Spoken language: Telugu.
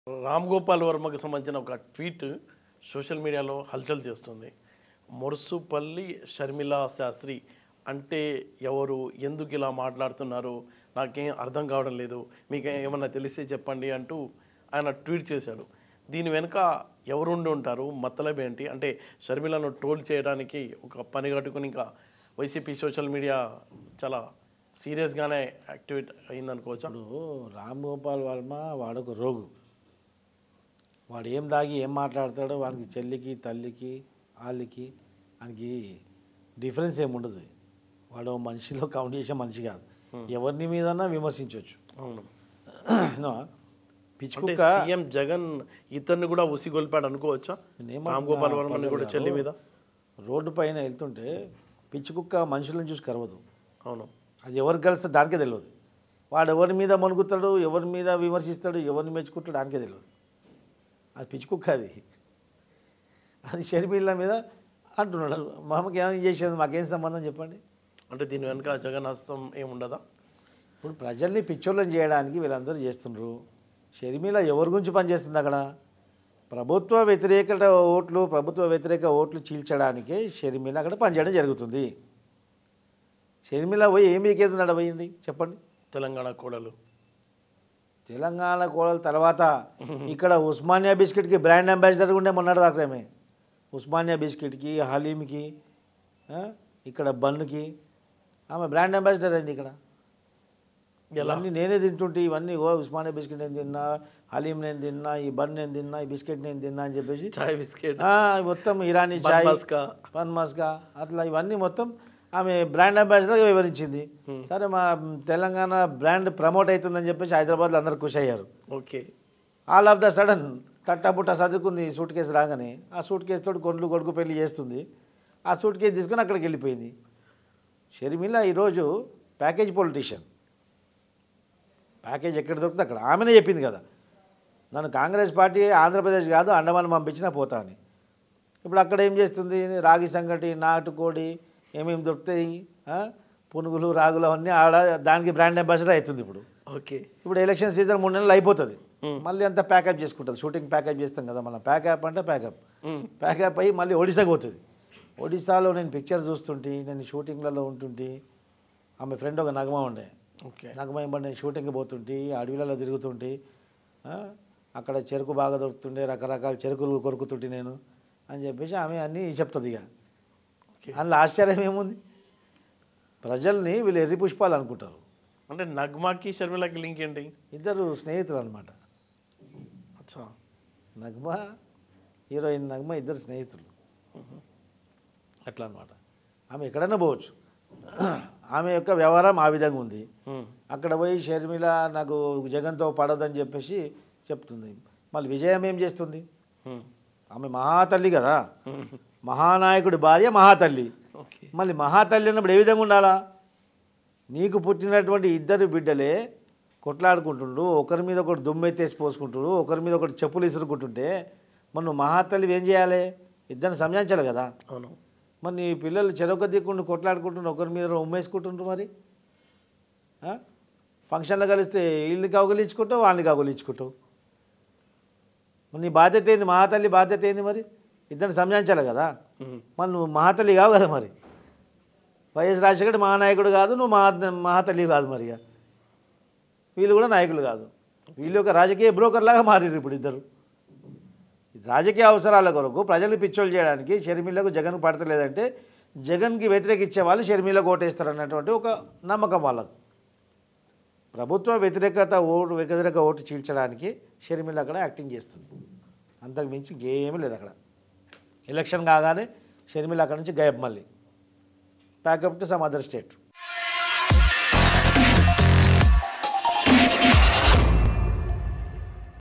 రామ్ గోపాల్ వర్మకు సంబంధించిన ఒక ట్వీట్ సోషల్ మీడియాలో హల్చల్ చేస్తుంది మొరుసుపల్లి షర్మిలా శాస్త్రి అంటే ఎవరు ఎందుకు ఇలా మాట్లాడుతున్నారు నాకేం అర్థం కావడం లేదు మీకు ఏమన్నా తెలిస్తే చెప్పండి అంటూ ఆయన ట్వీట్ చేశాడు దీని వెనుక ఎవరుండి ఉంటారు మతలబ్ ఏంటి అంటే షర్మిలను ట్రోల్ చేయడానికి ఒక పని కట్టుకుని ఇంకా వైసీపీ సోషల్ మీడియా చాలా సీరియస్గానే యాక్టివేట్ అయిందనుకోవచ్చా ఇప్పుడు రామ్ గోపాల్ వర్మ వాడొక రోగు వాడు ఏం దాగి ఏం మాట్లాడతాడో వానికి చెల్లికి తల్లికి వాళ్ళకి వానికి డిఫరెన్స్ ఏమి ఉండదు వాడు మనిషిలో కౌంట్ చేసే మనిషి కాదు ఎవరిని మీదన్నా విమర్శించవచ్చు అవును పిచ్చి అంటే కుక్క సీఎం జగన్ ఇతన్ని కూడా ఉసిగొల్పాడు అనుకోవచ్చా నేనేమంటున్నా, రామ్ గోపాల్ వర్మని కూడా ప్రజలు చెల్లి మీద రోడ్డు పైన వెళ్తుంటే పిచ్చి కుక్క మనుషులను చూసి కరవదు అవును అది ఎవరికి కలిస్తే దానికే తెలియదు వాడు ఎవరి మీద మనుగుతాడు ఎవరి మీద విమర్శిస్తాడు ఎవరిని మెచ్చుకుంటాడు దానికే తెలియదు అది పిచ్చి కుక్క అది అది షర్మిల మీద అంటున్నాడు మామకి ఏమైనా చేసేది మాకేం సంబంధం చెప్పండి అంటే దీని వెనుక జగన్ హస్తం ఏముండదా ఇప్పుడు ప్రజల్ని పిచ్చోళ్ళని చేయడానికి వీళ్ళందరూ చేస్తుండ్రు షర్మిల ఎవరి గురించి పనిచేస్తుంది అక్కడ ప్రభుత్వ వ్యతిరేక ఓట్లు ప్రభుత్వ వ్యతిరేక ఓట్లు చీల్చడానికే షర్మిల అక్కడ పనిచేయడం జరుగుతుంది షర్మిల పోయి ఏం మీకేది నడబోయింది చెప్పండి తెలంగాణ కోడలు తెలంగాణ కోడల తర్వాత ఇక్కడ ఉస్మానియా బిస్కెట్కి బ్రాండ్ అంబాసిడర్ ఉండే మొన్నటి దాకామే ఉస్మానియా బిస్కెట్కి హలీమ్కి ఆ, ఇక్కడ బన్నుకి ఆమె బ్రాండ్ అంబాసిడర్ అయింది ఇక్కడ ఎలా ఇవన్నీ నేనే తింటుంటే ఇవన్నీ ఓ ఉస్మానియా బిస్కెట్ నేను తిన్నా హలీం నేను తిన్నా ఈ బన్ నేను తిన్నా ఈ బిస్కెట్ నేను తిన్నా అని చెప్పేసి చాయ్ బిస్కెట్ ఆ, మొత్తం ఇరానీ చాయ్ మస్కా పన్ మస్కా అట్లా ఇవన్నీ మొత్తం ఆమె బ్రాండ్ అంబాసిడర్గా వివరించింది సరే మా తెలంగాణ బ్రాండ్ ప్రమోట్ అవుతుందని చెప్పేసి హైదరాబాద్లో అందరు ఖుషి అయ్యారు okay all of the sudden తట్టాపుట్ట చదువుకుంది సూట్ కేసు రాగానే ఆ సూట్ కేసు తోటి కొండ్లు కొడుకు పెళ్లి చేస్తుంది ఆ సూట్ కేసు తీసుకొని అక్కడికి వెళ్ళిపోయింది షర్మిల ఈరోజు ప్యాకేజ్ పొలిటీషియన్ ప్యాకేజ్ ఎక్కడ దొరికితే అక్కడ ఆమెనే చెప్పింది కదా నన్ను కాంగ్రెస్ పార్టీ ఆంధ్రప్రదేశ్ కాదు అండమాన్ పంపించినా పోతా అని ఇప్పుడు అక్కడ ఏం చేస్తుంది రాగి సంగటి నాటుకోడి ఏమేమి దొరుకుతాయి ఆ? పునుగులు రాగులు అవన్నీ ఆడ దానికి బ్రాండ్ అంబాసిడర్ అవుతుంది ఇప్పుడు ఓకే ఇప్పుడు ఎలక్షన్ సీజన్ మూడు నెలలు అయిపోతుంది మళ్ళీ అంతా ప్యాకప్ చేసుకుంటుంది షూటింగ్ ప్యాకప్ చేస్తాం కదా మనం ప్యాకప్ అంటే ప్యాకప్ ఉమ్. ప్యాకప్ అయ్యి మళ్ళీ ఒడిశాకి పోతుంది ఒడిశాలో నేను పిక్చర్ చూస్తుంటే నేను షూటింగ్లలో ఉంటుంటే ఆమె ఫ్రెండ్ ఒక నగమ ఉండే ఓకే నగమ ఏమంటే నేను షూటింగ్కి పోతుంటే అడవిలలో తిరుగుతుంటే ఆ, అక్కడ చెరుకు బాగా దొరుకుతుండే రకరకాల చెరుకులు కొరుకుతుంటే నేను అని చెప్పేసి ఆమె అన్నీ చెప్తుంది ఇక ఓకే అందులో ఆశ్చర్యం ఏముంది ప్రజల్ని వీళ్ళు ఎర్రి పుష్పాలు అనుకుంటారు అంటే నగ్మాకి షర్మిలకి లింక్ ఏంటి ఇద్దరు స్నేహితులు అనమాట అచ్చా నగ్మ హీరోయిన్ నగ్మ ఇద్దరు స్నేహితులు అట్లా అనమాట ఆమె ఎక్కడైనా పోవచ్చు ఆమె యొక్క వ్యవహారం ఆ విధంగా ఉంది ఉమ్. అక్కడ పోయి షర్మిల నాకు జగన్తో పడదని చెప్పేసి చెప్తుంది మళ్ళీ విజయం ఏం చేస్తుంది ఉమ్. ఆమె మహాతల్లి కదా ఉమ్. మహానాయకుడి భార్య మహాతల్లి ఓకే మళ్ళీ మహాతల్లి అన్నప్పుడు ఏ విధంగా ఉండాలా నీకు పుట్టినటువంటి ఇద్దరు బిడ్డలే కొట్లాడుకుంటుండ్రు ఒకరి మీద ఒకటి దుమ్మెత్తేసి పోసుకుంటుండ్రు ఒకరి మీద ఒకటి చెప్పులు ఇసురుకుంటుంటే మరి నువ్వు మహాతల్లి ఏం చేయాలి ఇద్దరిని సంజాయించాలి కదా అవును మరి నీ పిల్లలు చెరొక దిక్కుండు కొట్లాడుకుంటుండ్రు ఒకరి మీద ఉమ్మేసుకుంటుండ్రు మరి ఆ? ఫంక్షన్లో కలిస్తే వీళ్ళని కౌగులించుకుంటావు వాళ్ళని కౌగులించుకుంటావు మరి నీ బాధ్యత ఏంది మహాతల్లి బాధ్యత ఏంది మరి ఇద్దరిని సంజాయించాలి కదా ఉమ్. మరి నువ్వు మహాతల్లి కావు కదా మరి వైఎస్ రాజశేఖర్ మహానాయకుడు కాదు నువ్వు మహా మహాతల్లి కాదు మరి ఇక. వీళ్ళు కూడా నాయకులు కాదు వీళ్ళు ఒక రాజకీయ బ్రోకర్ లాగా మారారు ఇప్పుడు ఇద్దరు రాజకీయ అవసరాల కొరకు ప్రజలు పిచ్చోళ్ళు చేయడానికి షర్మిలకు జగన్ పడతలేదంటే జగన్కి వ్యతిరేకించే వాళ్ళు షర్మిలకు ఓటేస్తారు అన్నటువంటి ఒక నమ్మకం వాళ్ళకు ప్రభుత్వ వ్యతిరేకత ఓటు వ్యతిరేక ఓటు చీల్చడానికి షర్మిల అక్కడ యాక్టింగ్ చేస్తుంది అంతకు మించి ఇంకేమీ లేదు అక్కడ ఎలక్షన్ కాగానే షర్మిల అక్కడ నుంచి గయబ్ మళ్ళీ pack up to some other state